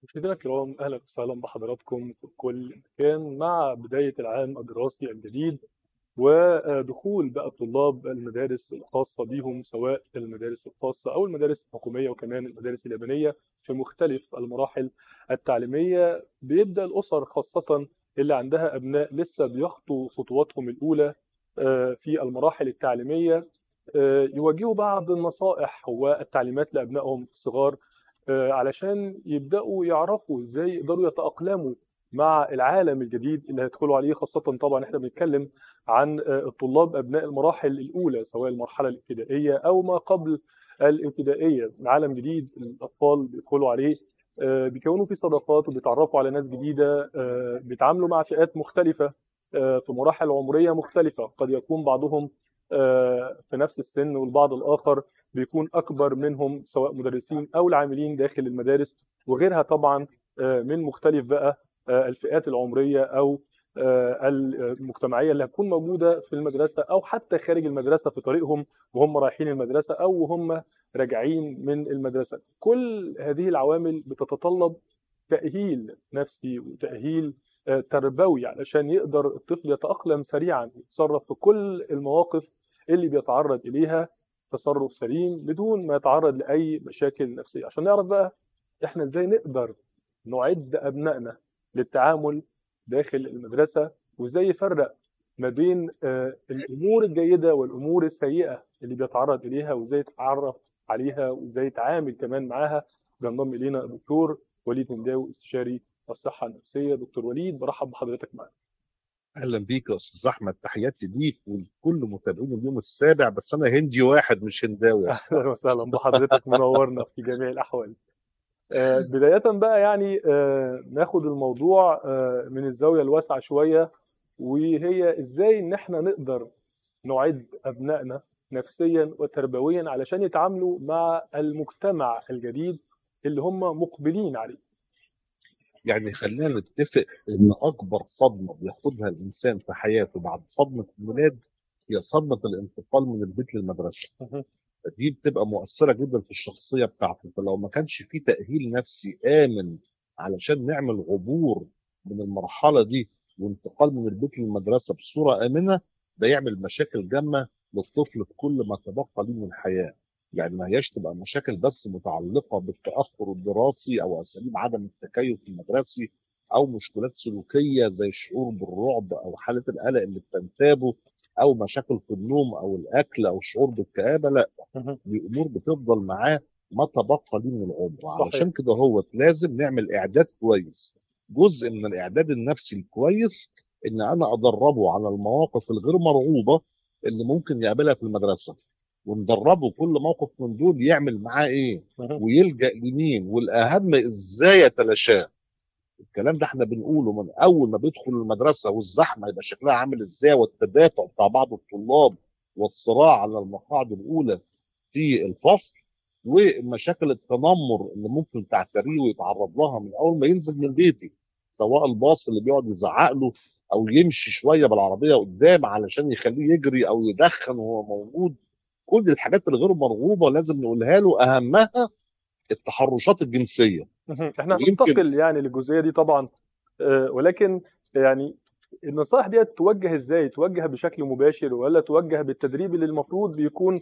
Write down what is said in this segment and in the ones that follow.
مشاهدينا الكرام اهلا وسهلا بحضراتكم في كل مكان مع بدايه العام الدراسي الجديد ودخول بقى طلاب المدارس الخاصه بيهم سواء المدارس الخاصه او المدارس الحكوميه وكمان المدارس اليابانيه في مختلف المراحل التعليميه بيبدا الاسر خاصه اللي عندها ابناء لسه بيخطوا خطواتهم الاولى آه، في المراحل التعليميه آه، يوجهوا بعض النصائح والتعليمات لابنائهم الصغار آه، علشان يبداوا يعرفوا ازاي يقدروا يتاقلموا مع العالم الجديد اللي هيدخلوا عليه خاصه طبعا احنا بنتكلم عن آه، الطلاب ابناء المراحل الاولى سواء المرحله الابتدائيه او ما قبل الابتدائيه عالم جديد الاطفال بيدخلوا عليه آه، بيكونوا فيه صداقات وبيتعرفوا على ناس جديده آه، بيتعاملوا مع فئات مختلفه آه، في مراحل عمريه مختلفه قد يكون بعضهم آه، في نفس السن والبعض الاخر بيكون اكبر منهم سواء مدرسين او العاملين داخل المدارس وغيرها طبعا آه، من مختلف بقى آه، الفئات العمريه او آه، المجتمعيه اللي هتكون موجوده في المدرسه او حتى خارج المدرسه في طريقهم وهم رايحين المدرسه او وهم راجعين من المدرسه كل هذه العوامل بتتطلب تاهيل نفسي وتاهيل آه، تربوي علشان يقدر الطفل يتاقلم سريعا يتصرف في كل المواقف اللي بيتعرض اليها تصرف سليم بدون ما يتعرض لاي مشاكل نفسيه عشان نعرف بقى احنا ازاي نقدر نعد ابنائنا للتعامل داخل المدرسه وازاي يفرق ما بين آه، الامور الجيده والامور السيئه اللي بيتعرض اليها وازاي يتعرف عليها وازاي يتعامل كمان معاها بينضم الينا الدكتور وليد هنداوي استشاري الصحه النفسيه دكتور وليد برحب بحضرتك معانا اهلا بيك يا استاذ احمد تحياتي ليك ولكل متابعين اليوم السابع بس انا هندي واحد مش هنداوي يا أستاذ اهلا وسهلا بحضرتك منورنا في جميع الاحوال آه، بداية بقى يعني آه، ناخد الموضوع آه، من الزاوية الواسعة شوية وهي ازاي ان احنا نقدر نعد ابنائنا نفسيا وتربويا علشان يتعاملوا مع المجتمع الجديد اللي هم مقبلين عليه يعني خلينا نتفق ان اكبر صدمه بياخدها الانسان في حياته بعد صدمه الميلاد هي صدمه الانتقال من البيت للمدرسه دي بتبقى مؤثره جدا في الشخصيه بتاعته فلو ما كانش في تاهيل نفسي امن علشان نعمل عبور من المرحله دي وانتقال من البيت للمدرسه بصوره امنه ده يعمل مشاكل جامه للطفل في كل ما تبقى ليه من الحياه يعني ما هياش تبقى مشاكل بس متعلقه بالتاخر الدراسي او اساليب عدم التكيف المدرسي او مشكلات سلوكيه زي الشعور بالرعب او حاله القلق اللي بتنتابه او مشاكل في النوم او الاكل او الشعور بالكآبه لا دي امور بتفضل معاه ما تبقى ليه من العمر صحيح. علشان كده هو لازم نعمل اعداد كويس جزء من الاعداد النفسي الكويس ان انا ادربه على المواقف الغير مرغوبه اللي ممكن يقابلها في المدرسه وندربه كل موقف من دول يعمل معاه ايه ويلجا لمين والاهم ازاي يتلاشاه الكلام ده احنا بنقوله من اول ما بيدخل المدرسه والزحمه يبقى شكلها عامل ازاي والتدافع بتاع بعض الطلاب والصراع على المقاعد الاولى في الفصل ومشاكل التنمر اللي ممكن تعتريه ويتعرض لها من اول ما ينزل من بيتي سواء الباص اللي بيقعد يزعق له او يمشي شويه بالعربيه قدام علشان يخليه يجري او يدخن وهو موجود كل الحاجات الغير مرغوبه لازم نقولها له اهمها التحرشات الجنسيه احنا ويمكن- هننتقل يعني للجزئية دي طبعا آه، ولكن يعني النصائح دي توجه ازاي توجه بشكل مباشر ولا توجه بالتدريب اللي المفروض بيكون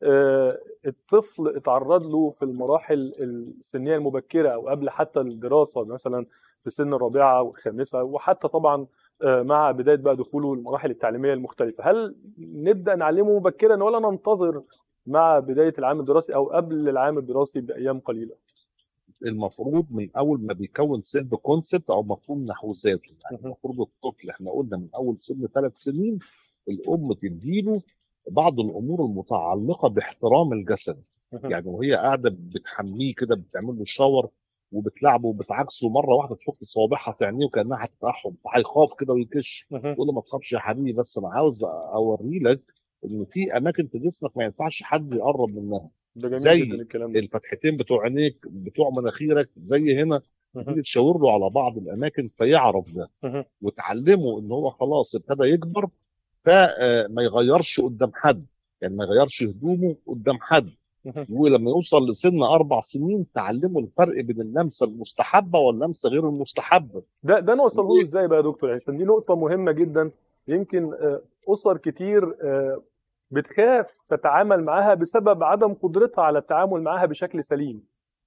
آه، الطفل اتعرض له في المراحل السنيه المبكره او قبل حتى الدراسه مثلا في سن الرابعه والخامسه وحتى طبعا آه، مع بدايه بقى دخوله المراحل التعليميه المختلفه هل نبدا نعلمه مبكرا ولا ننتظر مع بدايه العام الدراسي او قبل العام الدراسي بايام قليله المفروض من اول ما بيكون سيلف كونسبت او مفهوم نحو ذاته يعني مهم. المفروض الطفل احنا قلنا من اول سن ثلاث سنين الام تديله بعض الامور المتعلقه باحترام الجسد يعني وهي قاعده بتحميه كده بتعمل له شاور وبتلعبه وبتعكسه مره واحده تحط صوابعها في عينيه وكانها هتفتحهم هيخاف كده ويكش تقول له ما تخافش يا حبيبي بس انا عاوز اوري لك ان في اماكن في جسمك ما ينفعش حد يقرب منها ده جميل زي جدا الكلام ده الفتحتين بتوع عينيك بتوع مناخيرك زي هنا مهم. تيجي تشاور له على بعض الاماكن فيعرف ده مهم. وتعلمه ان هو خلاص ابتدى يكبر فما يغيرش قدام حد يعني ما يغيرش هدومه قدام حد ولما يوصل لسن اربع سنين تعلمه الفرق بين اللمسه المستحبه واللمسه غير المستحبه ده ده نوصله له ازاي بقى يا دكتور عشان دي نقطه مهمه جدا يمكن آه، اسر كتير آه، بتخاف تتعامل معاها بسبب عدم قدرتها على التعامل معاها بشكل سليم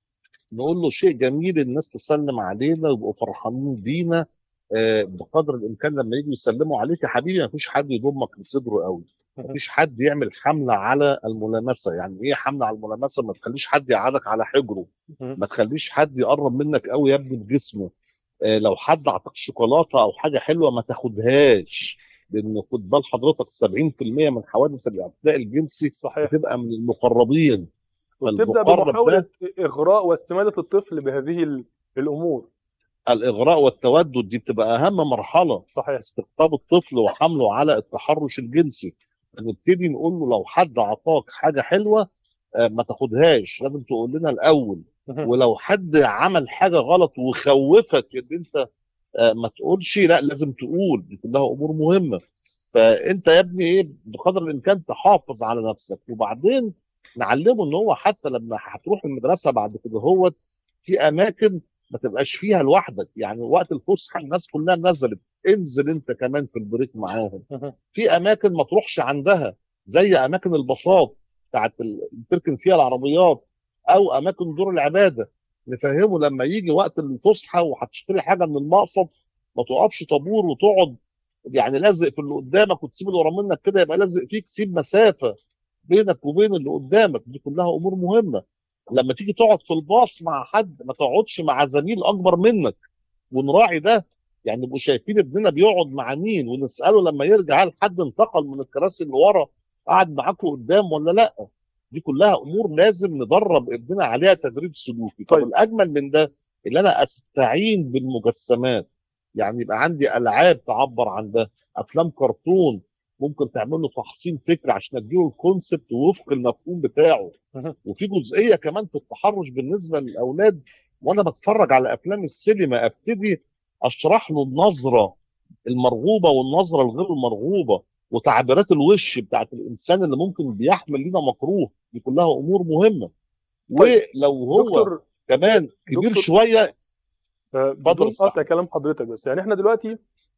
نقول له شيء جميل الناس تسلم علينا ويبقوا فرحانين بينا آه، بقدر الامكان لما يجوا يسلموا عليك يا حبيبي ما فيش حد يضمك لصدره قوي ما فيش حد يعمل حمله على الملامسه يعني ايه حمله على الملامسه ما تخليش حد يقعدك على حجره ما تخليش حد يقرب منك قوي يا ابني بجسمه آه، لو حد اعطاك شوكولاته او حاجه حلوه ما تاخدهاش لان خد بال حضرتك 70% من حوادث الاعتداء الجنسي صحيح بتبقى من المقربين وبتبدا فالمقرب بمحاوله اغراء واستماله الطفل بهذه ال- الامور الاغراء والتودد دي بتبقى اهم مرحله صحيح استقطاب الطفل وحمله على التحرش الجنسي نبتدي نقول له لو حد عطاك حاجه حلوه آه، ما تاخدهاش لازم تقول لنا الاول ولو حد عمل حاجه غلط وخوفك ان انت آه، ما تقولش لا لازم تقول دي كلها امور مهمه فانت يا ابني ايه بقدر الامكان تحافظ على نفسك وبعدين نعلمه ان هو حتى لما هتروح المدرسه بعد كده هو في اماكن ما تبقاش فيها لوحدك يعني وقت الفسحه الناس كلها نزلت انزل انت كمان في البريك معاهم في اماكن ما تروحش عندها زي اماكن البساط بتاعت ال- اللي تركن فيها العربيات او اماكن دور العباده نفهمه لما يجي وقت الفسحه وهتشتري حاجه من المقصد ما تقفش طابور وتقعد يعني لازق في اللي قدامك وتسيب اللي ورا منك كده يبقى لازق فيك سيب مسافه بينك وبين اللي قدامك دي كلها امور مهمه لما تيجي تقعد في الباص مع حد ما تقعدش مع زميل اكبر منك ونراعي ده يعني نبقوا شايفين ابننا بيقعد مع مين ونساله لما يرجع هل حد انتقل من الكراسي اللي ورا قعد معاكم قدام ولا لا دي كلها امور لازم ندرب ابننا عليها تدريب سلوكي طب طيب. الاجمل من ده ان انا استعين بالمجسمات يعني يبقى عندي العاب تعبر عن ده افلام كرتون ممكن تعمل له تحصيل فكر عشان اديله الكونسبت وفق المفهوم بتاعه مهم. وفي جزئيه كمان في التحرش بالنسبه للاولاد وانا بتفرج على افلام السينما ابتدي اشرح له النظره المرغوبه والنظره الغير المرغوبه وتعبيرات الوش بتاعت الانسان اللي ممكن بيحمل لنا مكروه دي كلها امور مهمه طيب. ولو هو دكتور كمان كبير دكتور- شويه آه، اتفضل بدون استحمل. قطع كلام حضرتك بس يعني احنا دلوقتي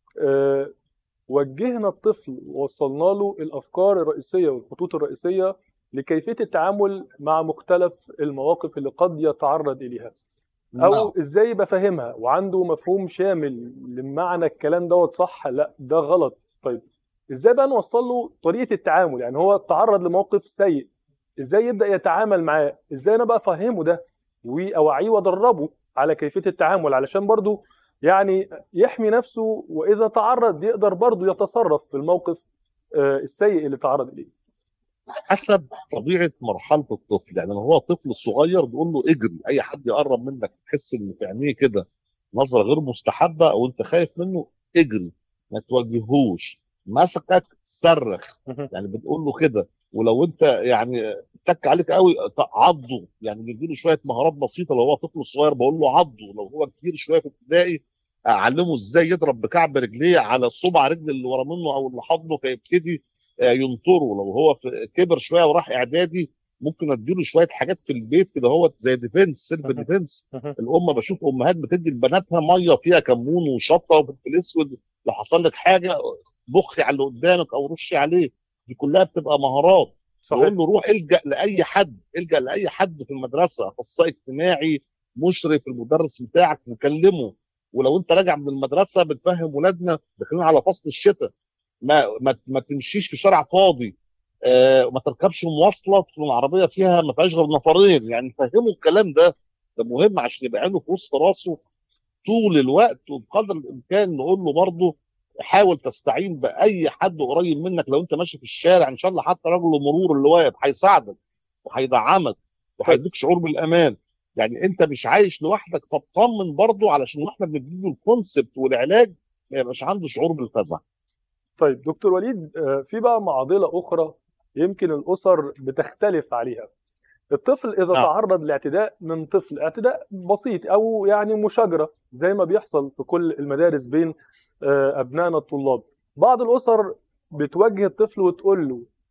آه، وجهنا الطفل ووصلنا له الافكار الرئيسيه والخطوط الرئيسيه لكيفيه التعامل مع مختلف المواقف اللي قد يتعرض اليها او نعم. ازاي يبقى فاهمها وعنده مفهوم شامل لمعنى الكلام دوت صح لا ده غلط طيب ازاي بقى نوصل له طريقه التعامل يعني هو تعرض لموقف سيء ازاي يبدا يتعامل معاه ازاي انا بقى افهمه ده واوعيه وادربه على كيفيه التعامل علشان برضو يعني يحمي نفسه واذا تعرض يقدر برضو يتصرف في الموقف آه، السيء اللي تعرض اليه حسب طبيعه مرحله الطفل يعني لو هو طفل صغير بيقول له اجري اي حد يقرب منك تحس ان في عينيه كده نظره غير مستحبه او انت خايف منه اجري ما تواجهوش مسكك صرخ مهم. يعني بتقول له كده ولو انت يعني اتك عليك قوي عضه يعني بيديله شويه مهارات بسيطه لو هو طفل صغير بقول له عضه لو هو كبير شويه في ابتدائي اعلمه ازاي يضرب بكعب رجليه على صبع رجل اللي ورا منه او اللي حضنه فيبتدي آه، ينطره لو هو في كبر شويه وراح اعدادي ممكن اديله شويه حاجات في البيت كده هو زي ديفنس سيلف مهم. ديفنس مهم. الام بشوف امهات بتدي لبناتها ميه فيها كمون وشطه وفلفل اسود لو حصل لك حاجه بخي على اللي قدامك او رشي عليه دي كلها بتبقى مهارات صحيح يقول له روح الجا لاي حد الجا لاي حد في المدرسه اخصائي اجتماعي مشرف المدرس بتاعك وكلمه ولو انت راجع من المدرسه بتفهم ولادنا داخلين على فصل الشتاء ما ما, ما تمشيش في شارع فاضي آه وما تركبش مواصله تكون العربيه فيها ما فيهاش غير نفرين يعني فهموا الكلام ده ده مهم عشان يبقى عينه في وسط راسه طول الوقت وبقدر الامكان نقول له برضه حاول تستعين باي حد قريب منك لو انت ماشي في الشارع ان شاء الله حتى رجل المرور اللي واقف هيساعدك وهيدعمك وهيديك شعور بالامان يعني انت مش عايش لوحدك فاطمن برضه علشان واحنا بنديله الكونسبت والعلاج ما يبقاش عنده شعور بالفزع طيب دكتور وليد آه، في بقى معضله اخرى يمكن الاسر بتختلف عليها الطفل اذا نعم. تعرض لاعتداء من طفل اعتداء بسيط او يعني مشاجره زي ما بيحصل في كل المدارس بين آه، ابنائنا الطلاب بعض الاسر بتوجه الطفل وتقول له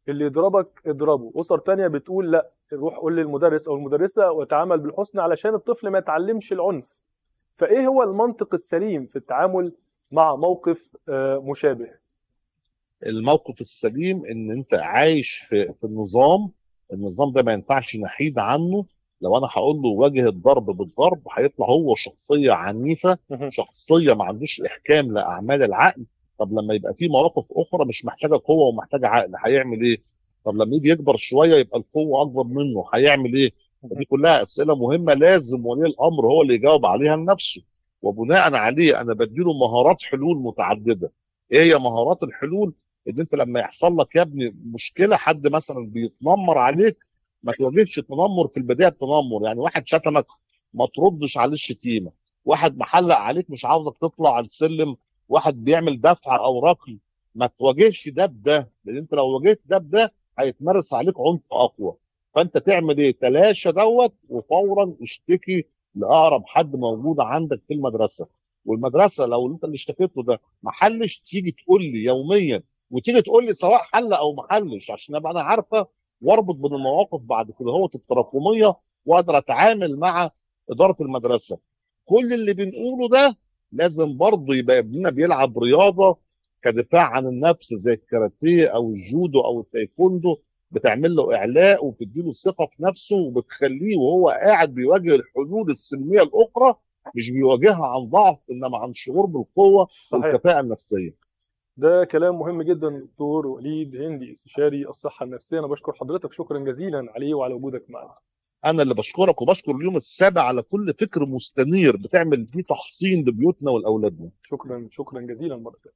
اللي يضربك اضربه اسر تانية بتقول لا روح قول للمدرس او المدرسه وتعامل بالحسن علشان الطفل ما يتعلمش العنف فايه هو المنطق السليم في التعامل مع موقف آه، مشابه الموقف السليم ان انت عايش في في النظام النظام ده ما ينفعش نحيد عنه لو انا هقول له واجه الضرب بالضرب هيطلع هو شخصيه عنيفه شخصيه ما عندوش احكام لاعمال العقل طب لما يبقى في مواقف اخرى مش محتاجه قوه ومحتاجه عقل هيعمل ايه؟ طب لما يجي يكبر شويه يبقى القوه اكبر منه هيعمل ايه؟ دي كلها اسئله مهمه لازم ولي الامر هو اللي يجاوب عليها لنفسه وبناء عليه انا بديله مهارات حلول متعدده ايه هي مهارات الحلول؟ ان انت لما يحصل لك يا ابني مشكله حد مثلا بيتنمر عليك ما تواجهش تنمر في البدايه تنمر يعني واحد شتمك ما تردش عليه الشتيمه واحد محلق عليك مش عاوزك تطلع على السلم واحد بيعمل دفع او ركل ما تواجهش ده بده لان انت لو واجهت ده بده هيتمارس عليك عنف اقوى فانت تعمل ايه تلاشى دوت وفورا اشتكي لاقرب حد موجود عندك في المدرسه والمدرسه لو انت اللي اشتكيته ده ما حلش تيجي تقول لي يوميا وتيجي تقول لي سواء حل او ما حلش عشان ابقى انا عارفه واربط بين المواقف بعد كده هو التراكميه واقدر اتعامل مع اداره المدرسه كل اللي بنقوله ده لازم برضه يبقى ابننا بيلعب رياضه كدفاع عن النفس زي الكاراتيه او الجودو او التايكوندو بتعمل له اعلاء وبتديله ثقه في نفسه وبتخليه وهو قاعد بيواجه الحلول السلميه الاخرى مش بيواجهها عن ضعف انما عن شعور بالقوه صحيح والكفاءه النفسيه ده كلام مهم جدا دكتور وليد هندي استشاري الصحه النفسيه انا بشكر حضرتك شكرا جزيلا عليه وعلى وجودك معنا انا اللي بشكرك وبشكر اليوم السابع على كل فكر مستنير بتعمل بيه تحصين لبيوتنا ولاولادنا شكرا شكرا جزيلا مره ثانيه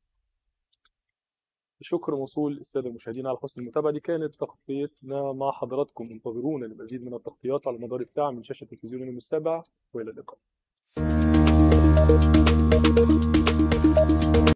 الشكر موصول للساده المشاهدين على حسن المتابعه دي كانت تغطيتنا مع حضراتكم انتظرونا لمزيد من التغطيات على مدار الساعه من شاشه تلفزيون اليوم السابع والى اللقاء